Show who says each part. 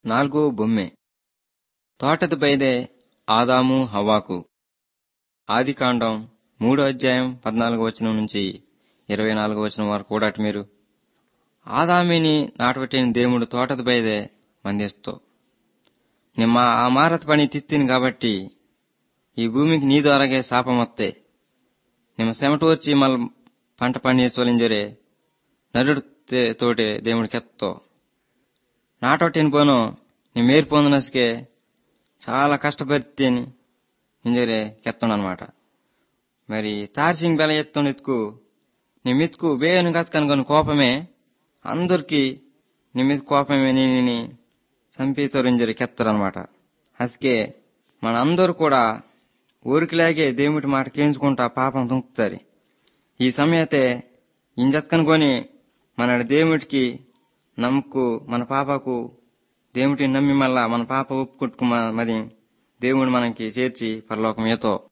Speaker 1: నాలుగో బొమ్మె తోటది బైదే ఆదాము హవ్వాకు ఆదికాండం మూడో అధ్యాయం పద్నాలుగో వచనం నుంచి ఇరవై నాలుగో వచనం వరకు కూడా మీరు ఆదామిని నాటబట్టిన దేవుడు తోటది బైదే మందిస్తూ ನಿಮ್ಮ ఆ మారత పని తిత్తిని కాబట్టి ఈ భూమికి నీ ద్వారాగే శాపమొత్తే ನಿಮ್ಮ సెమటూర్చి మళ్ళ పంట పండించవలింజరే నరుడు తే- తోటే దేవుడికి ఎత్తో నాటొట్టిన పోను నీ మేరు పొందనసుకే చాలా కష్టపడితేని ఇంజరే కెత్తుండనమాట మరి తార్సింగ్ బెల ఎత్తుని ఎత్తుకు నీ మిత్తుకు బేను కనుకొని కోపమే అందరికి నీ మీద కోపమే నేను చంపేతారు ఇంజరి కెత్తరనమాట అసకే మన అందరూ కూడా ఊరికిలాగే దేవుడి మాట కేంచుకుంటా పాపం తుంకుతారు ఈ సమయతే ఇంజత్కనుకొని మన దేవుడికి నమ్ముకు మన పాపకు దేవుడిని నమ్మి మళ్ళా మన పాప ఒప్పుకుంటుకు మరి దేవుడు మనకి చేర్చి పరలోకం ఏతో